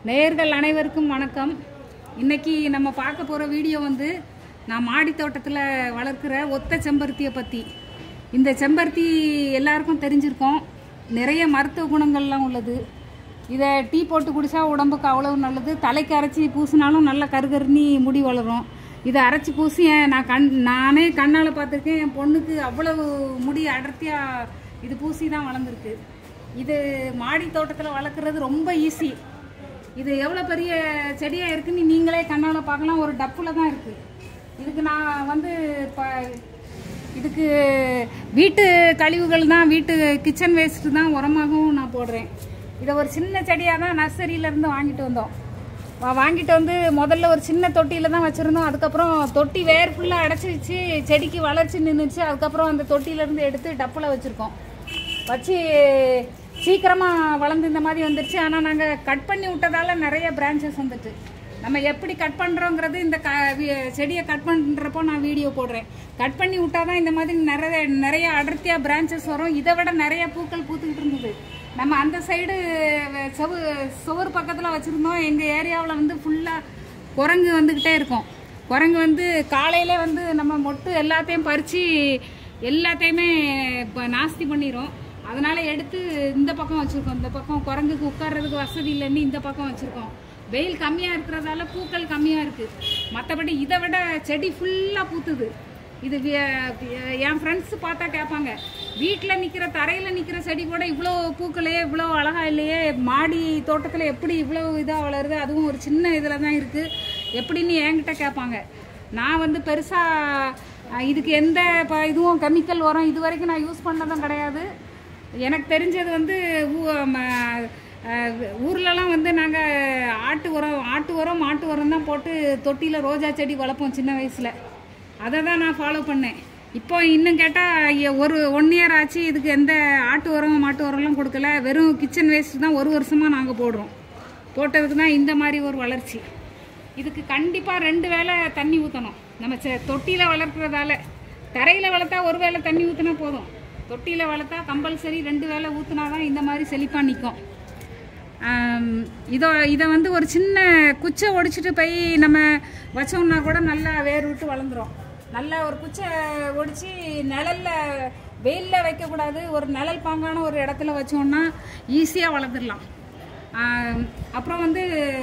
நேயர்கள் அனைவருக்கும் வணக்கம் இன்னைக்கு நம்ம பார்க்க போகிற வீடியோ வந்து நான் மாடி தோட்டத்தில் வளர்க்குற ஒத்த செம்பருத்தியை பற்றி இந்த செம்பருத்தி எல்லாருக்கும் தெரிஞ்சிருக்கும் நிறைய மருத்துவ குணங்கள்லாம் உள்ளது இதை டீ போட்டு குடிச்சா உடம்புக்கு அவ்வளவு நல்லது தலைக்கு அரைச்சி பூசினாலும் நல்ல கருகருன்னு முடி வளரும் இதை அரைச்சி பூசி என் நான் கண் நானே கண்ணால் பார்த்துருக்கேன் என் பொண்ணுக்கு அவ்வளவு முடி அடர்த்தியாக இது பூசி தான் வளர்ந்துருக்கு இது மாடி தோட்டத்தில் வளர்க்குறது ரொம்ப ஈஸி இது எவ்வளோ பெரிய செடியாக இருக்குன்னு நீங்களே கண்ணால் பார்க்கலாம் ஒரு டப்பில் தான் இருக்குது இதுக்கு நான் வந்து இப்போ இதுக்கு வீட்டு கழிவுகள் தான் வீட்டு கிச்சன் வேஸ்ட்டு தான் உரமாகவும் நான் போடுறேன் இதை ஒரு சின்ன செடியாக தான் நர்சரியிலேருந்து வாங்கிட்டு வந்தோம் வா- வாங்கிட்டு வந்து முதல்ல ஒரு சின்ன தொட்டியில் தான் வச்சுருந்தோம் அதுக்கப்புறம் தொட்டி வேர் ஃபுல்லாக அடைச்சி வச்சு செடிக்கு வளர்ச்சி நின்றுச்சு அதுக்கப்புறம் அந்த தொட்டியிலேருந்து எடுத்து டப்பில் வச்சுருக்கோம் வச்சு சீக்கிரமாக வளர்ந்து இந்த மாதிரி வந்துருச்சு ஆனால் நாங்கள் கட் பண்ணி விட்டதால நிறைய பிரான்ச்சஸ் வந்துட்டு நம்ம எப்படி கட் பண்ணுறோங்கிறது இந்த க வி- செடியை கட் பண்ணுறப்போ நான் வீடியோ போடுறேன் கட் பண்ணி விட்டாதான் இந்த மாதிரி நிறைய நிறைய அடர்த்தியாக பிரான்ச்சஸ் வரும் இதை விட நிறைய பூக்கள் பூத்துக்கிட்டு இருந்தது நம்ம அந்த சைடு செவு சுவர் பக்கத்தில் வச்சுருந்தோம் எங்கள் ஏரியாவில் வந்து ஃபுல்லாக குரங்கு வந்துக்கிட்டே இருக்கும் குரங்கு வந்து காலையிலே வந்து நம்ம மொட்டு எல்லாத்தையும் பறித்து எல்லாத்தையுமே இப்போ நாஸ்தி பண்ணிடும் அதனால எடுத்து இந்த பக்கம் வச்சுருக்கோம் இந்த பக்கம் குரங்குக்கு உட்கார்றதுக்கு வசதி இல்லைன்னு இந்த பக்கம் வச்சுருக்கோம் வெயில் கம்மியாக இருக்கிறதால பூக்கள் கம்மியாக இருக்குது மற்றபடி இதை விட செடி ஃபுல்லாக பூத்துது இது வி- வி- என் ஃப்ரெண்ட்ஸ் பார்த்தா கேட்பாங்க வீட்டில் நிற்கிற தரையில் நிற்கிற செடி கூட இவ்வளோ பூக்களையே இவ்வளோ அழகா இல்லையே மாடி தோட்டத்தில் எப்படி இவ்வளோ இதாக வளருது அதுவும் ஒரு சின்ன இதில் தான் இருக்குது எப்படின்னு என்கிட்ட கேட்பாங்க நான் வந்து பெருசாக இதுக்கு எந்த இப்போ இதுவும் கெமிக்கல் உரம் இது வரைக்கும் நான் யூஸ் பண்ணதும் கிடையாது எனக்கு தெரிஞ்சது வந்து ஊ- ம- அஹ் ஊர்லலாம் வந்து நாங்கள் ஆட்டு உரம் ஆட்டு உரம் மாட்டு உரம் தான் போட்டு தொட்டியில் ரோஜா செடி வளர்ப்போம் சின்ன வயசில் அதை தான் நான் ஃபாலோ பண்ணேன் இப்போ இன்னும் கேட்டால் ஒரு ஒன் இயர் ஆச்சு இதுக்கு எந்த ஆட்டு உரம் மாட்டு உரம்லாம் கொடுக்கல வெறும் கிச்சன் வேஸ்ட் தான் ஒரு வருஷமாக நாங்கள் போடுறோம் போட்டதுக்கு தான் இந்த மாதிரி ஒரு வளர்ச்சி இதுக்கு கண்டிப்பாக ரெண்டு வேளை தண்ணி ஊற்றணும் நம்ம செ தொட்டியில் வளர்க்குறதால தரையில் வளர்த்தா ஒரு வேளை தண்ணி ஊற்றினா போதும் தொட்டியில் வளர்த்தா கம்பல்சரி ரெண்டு வேளை ஊற்றினா தான் இந்த மாதிரி செழிப்பாக நிற்கும் இதோ இதை வந்து ஒரு சின்ன குச்சை ஒடிச்சிட்டு போய் நம்ம வச்சோம்னா கூட நல்லா வேர் விட்டு வளர்ந்துரும் நல்லா ஒரு குச்சை ஒடிச்சு நிழல்ல வெயிலில் வைக்கக்கூடாது ஒரு நிழல் பாங்கான ஒரு இடத்துல வச்சோம்னா ஈஸியாக வளர்ந்துடலாம் ஆம், அப்புறம் வந்து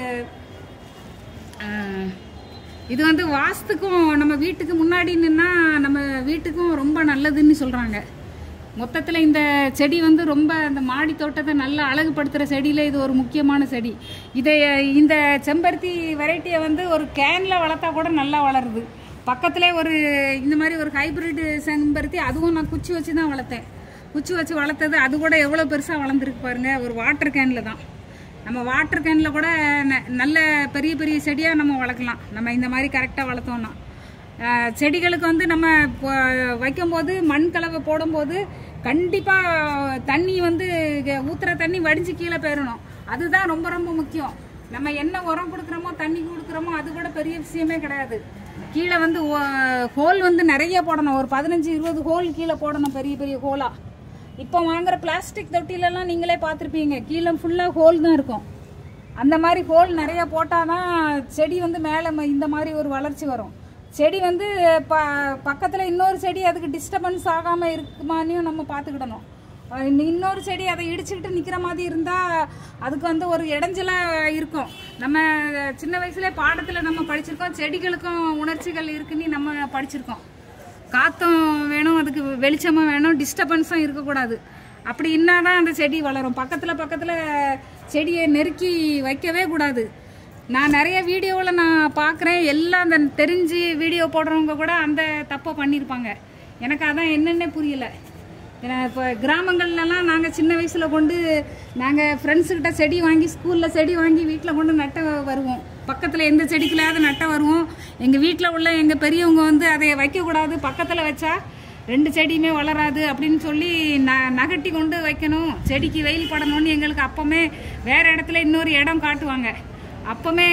ஆஹ், இது வந்து வாஸ்துக்கும் நம்ம வீட்டுக்கு முன்னாடி நின்னா நம்ம வீட்டுக்கும் ரொம்ப நல்லதுன்னு சொல்கிறாங்க மொத்தத்தில் இந்த செடி வந்து ரொம்ப அந்த மாடி தோட்டத்தை நல்லா அழகுபடுத்துகிற செடியில் இது ஒரு முக்கியமான செடி இதை இந்த செம்பருத்தி வெரைட்டியை வந்து ஒரு கேனில் வளர்த்தா கூட நல்லா வளருது பக்கத்திலே ஒரு இந்த மாதிரி ஒரு ஹைபிரிட் செம்பருத்தி அதுவும் நான் குச்சி வச்சு தான் வளர்த்தேன் குச்சி வச்சு வளர்த்தது அது கூட எவ்வளோ பெருசாக வளர்ந்துருக்கு பாருங்க ஒரு வாட்டர் கேனில் தான் நம்ம வாட்டர் கேனில் கூட ந- நல்ல பெரிய பெரிய செடியாக நம்ம வளர்க்கலாம் நம்ம இந்த மாதிரி கரெக்டாக வளர்த்தோம்னா அஹ், செடிகளுக்கு வந்து நம்ம இப்போ வைக்கும்போது மண் கலவை போடும்போது கண்டிப்பாக தண்ணி வந்து இங்க ஊத்துற தண்ணி வடிஞ்சு கீழே போயிடணும் அதுதான் ரொம்ப ரொம்ப முக்கியம் நம்ம என்ன உரம் கொடுக்குறோமோ தண்ணி கொடுக்குறோமோ அது கூட பெரிய விஷயமே கிடையாது கீழே வந்து ஹோல் வந்து நிறைய போடணும் ஒரு பதினஞ்சு இருபது ஹோல் கீழே போடணும் பெரிய பெரிய ஹோலாக இப்போ வாங்குற பிளாஸ்டிக் தொட்டிலெல்லாம் நீங்களே பார்த்துருப்பீங்க கீழே ஃபுல்லாக ஹோல் தான் இருக்கும் அந்த மாதிரி ஹோல் நிறைய போட்டால் தான் செடி வந்து மேலே இந்த மாதிரி ஒரு வளர்ச்சி வரும் செடி வந்து ப பக்கத்தில் இன்னொரு செடி அதுக்கு டிஸ்டர்பன்ஸ் ஆகாமல் இருக்குமானையும் நம்ம பார்த்துக்கிடணும் அஹ் இன்ன- இன்னொரு செடி அதை இடிச்சுக்கிட்டு நிற்கிற மாதிரி இருந்தால் அதுக்கு வந்து ஒரு இடைஞ்சலாக இருக்கும் நம்ம சின்ன வயசுல பாடத்தில் நம்ம படிச்சிருக்கோம் செடிகளுக்கும் உணர்ச்சிகள் இருக்குன்னு நம்ம படிச்சிருக்கோம் காற்றும் வேணும் அதுக்கு வெளிச்சமும் வேணும் டிஸ்டர்பன்ஸும் இருக்கக்கூடாது அப்படி இன்னாதான் அந்த செடி வளரும் பக்கத்தில் பக்கத்தில் செடியை நெருக்கி வைக்கவே கூடாது நான் நிறைய வீடியோவில் நான் பார்க்குறேன் எல்லாம் அந்த தெரிஞ்சு வீடியோ போடுறவங்க கூட அந்த தப்பை பண்ணியிருப்பாங்க எனக்கு அதான் என்னன்னே புரியல ஏன்னா இப்போ கிராமங்கள்லலாம் நாங்கள் சின்ன வயசில் கொண்டு நாங்கள் ஃப்ரெண்ட்ஸுக்கிட்ட செடி வாங்கி ஸ்கூலில் செடி வாங்கி வீட்டில் கொண்டு நட்ட வருவோம் பக்கத்தில் எந்த செடிக்குள்ளாவது நட்ட வருவோம் எங்கள் வீட்டில் உள்ள எங்கள் பெரியவங்க வந்து அதை வைக்கக்கூடாது பக்கத்தில் வச்சா ரெண்டு செடியுமே வளராது அப்படின்னு சொல்லி ந நகட்டி கொண்டு வைக்கணும் செடிக்கு வெயில் படணும்னு எங்களுக்கு அப்போமே வேறு இடத்துல இன்னொரு இடம் காட்டுவாங்க அப்போமே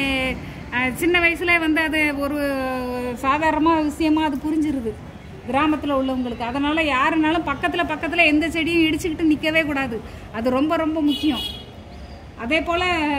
அஹ், சின்ன வயசுல வந்து அது ஒரு சாதாரணமாக விஷயமா அது புரிஞ்சிருது கிராமத்தில் உள்ளவங்களுக்கு அதனால் யாருனாலும் பக்கத்தில் பக்கத்தில் எந்த செடியும் இடிச்சுக்கிட்டு நிற்கவே கூடாது அது ரொம்ப ரொம்ப முக்கியம் அதே போல்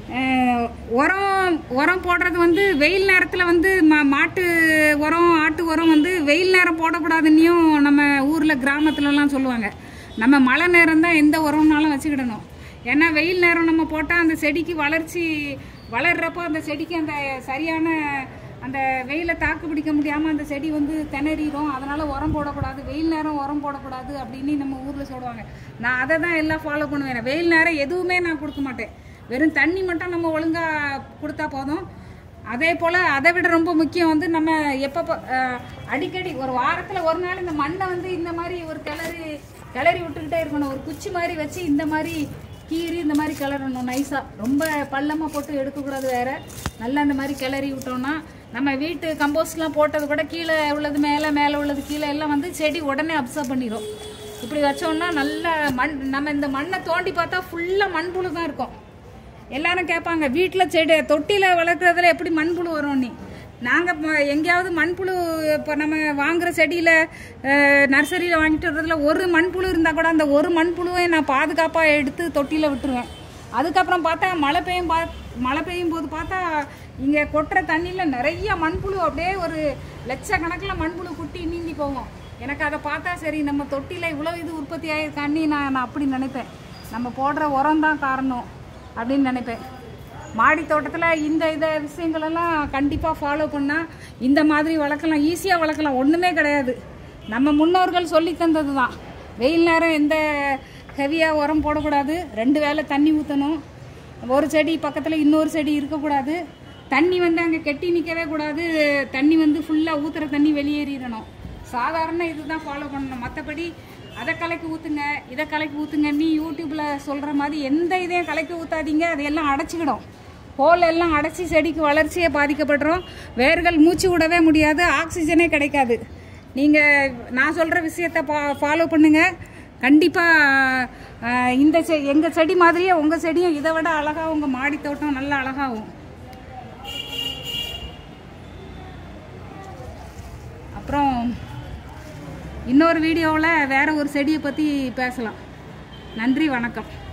அஹ், உரம் உரம் போடுறது வந்து வெயில் நேரத்தில் வந்து மா மாட்டு உரம் ஆட்டு உரம் வந்து வெயில் நேரம் போடக்கூடாதுன்னையும் நம்ம ஊரில் கிராமத்துலலாம் சொல்லுவாங்க நம்ம மழை நேரம் தான் எந்த உரம்னாலும் வச்சுக்கிடணும் ஏன்னா வெயில் நேரம் நம்ம போட்டால் அந்த செடிக்கு வளர்ச்சி வளர்றப்போ அந்த செடிக்கு அந்த சரியான அந்த வெயிலை தாக்கு பிடிக்க முடியாமல் அந்த செடி வந்து திணறிடும் அதனால் உரம் போடக்கூடாது வெயில் நேரம் உரம் போடக்கூடாது அப்படின்னு நம்ம ஊரில் சொல்லுவாங்க நான் அதை தான் எல்லாம் ஃபாலோ பண்ணுவேன் வெயில் நேரம் எதுவுமே நான் கொடுக்க மாட்டேன் வெறும் தண்ணி மட்டும் நம்ம ஒழுங்காக கொடுத்தா போதும் அதே போல் அதை விட ரொம்ப முக்கியம் வந்து நம்ம எப்போ அடிக்கடி ஒரு வாரத்தில் ஒரு நாள் இந்த மண்ணை வந்து இந்த மாதிரி ஒரு கிளறி கிளறி விட்டுக்கிட்டே இருக்கணும் ஒரு குச்சி மாதிரி வச்சு இந்த மாதிரி கீறி இந்த மாதிரி கிளறணும் நைஸாக ரொம்ப பள்ளமாக போட்டு எடுக்கக்கூடாது வேற நல்லா இந்த மாதிரி கிளறி விட்டோம்னா நம்ம வீட்டு கம்போஸ்ட்லாம் போட்டது கூட கீழே உள்ளது மேலே மேலே உள்ளது கீழே எல்லாம் வந்து செடி உடனே அப்சர்வ் பண்ணிடும் இப்படி வச்சோம்னா நல்ல மண் நம்ம இந்த மண்ணை தோண்டி பார்த்தா ஃபுல்லாக மண்புழு தான் இருக்கும் எல்லாரும் கேட்பாங்க வீட்டில் செடி தொட்டியில் வளர்க்குறதுல எப்படி மண்புழு வரும் நீ நாங்கள் எங்கேயாவது மண்புழு இப்போ நம்ம வாங்குற செடியில் நர்சரியில் வாங்கிட்டு வர்றதுல ஒரு மண்புழு இருந்தால் கூட அந்த ஒரு மண்புழுவை நான் பாதுகாப்பாக எடுத்து தொட்டியில் விட்டுருவேன் அதுக்கப்புறம் பார்த்தா மழை பெய்யும் பா மழை பெய்யும் போது பார்த்தா இங்கே கொட்டுற தண்ணியில் நிறைய மண்புழு அப்படியே ஒரு லட்சக்கணக்கில் மண்புழு குட்டி நீந்தி போகும் எனக்கு அதை பார்த்தா சரி நம்ம தொட்டியில் இவ்வளோ இது உற்பத்தி ஆகிருக்கான்னு நான் நான் அப்படி நினைப்பேன் நம்ம போடுற உரம் தான் காரணம் அப்படின்னு நினைப்பேன் மாடி தோட்டத்தில் இந்த இதை விஷயங்களெல்லாம் கண்டிப்பாக ஃபாலோ பண்ணால் இந்த மாதிரி வளர்க்கலாம் ஈஸியாக வளர்க்கலாம் ஒன்றுமே கிடையாது நம்ம முன்னோர்கள் சொல்லி தந்தது தான் வெயில் நேரம் எந்த ஹெவியாக உரம் போடக்கூடாது ரெண்டு வேளை தண்ணி ஊற்றணும் ஒரு செடி பக்கத்தில் இன்னொரு செடி இருக்கக்கூடாது தண்ணி வந்து அங்கே கெட்டி நிற்கவே கூடாது தண்ணி வந்து ஃபுல்லாக ஊற்றுற தண்ணி வெளியேறிடணும் சாதாரண இதுதான் ஃபாலோ பண்ணணும் மற்றபடி அதை கலக்கி ஊற்றுங்க இதை கலக்கி ஊற்றுங்க நீ யூடியூப்பில் சொல்கிற மாதிரி எந்த இதையும் கலக்கி ஊற்றாதீங்க அதையெல்லாம் அடைச்சிக்கிடும் ஹோல் எல்லாம் அடைச்சி செடிக்கு வளர்ச்சியை பாதிக்கப்படுறோம் வேர்கள் மூச்சு விடவே முடியாது ஆக்சிஜனே கிடைக்காது நீங்கள் நான் சொல்கிற விஷயத்தை பா ஃபாலோ பண்ணுங்கள் கண்டிப்பாக இந்த செ எங்கள் செடி மாதிரியே உங்கள் செடியும் இதை விட அழகாக உங்கள் மாடி தோட்டம் நல்லா அழகாகும் அப்புறம் இன்னொரு வீடியோவில் வேற ஒரு செடியை பற்றி பேசலாம் நன்றி வணக்கம்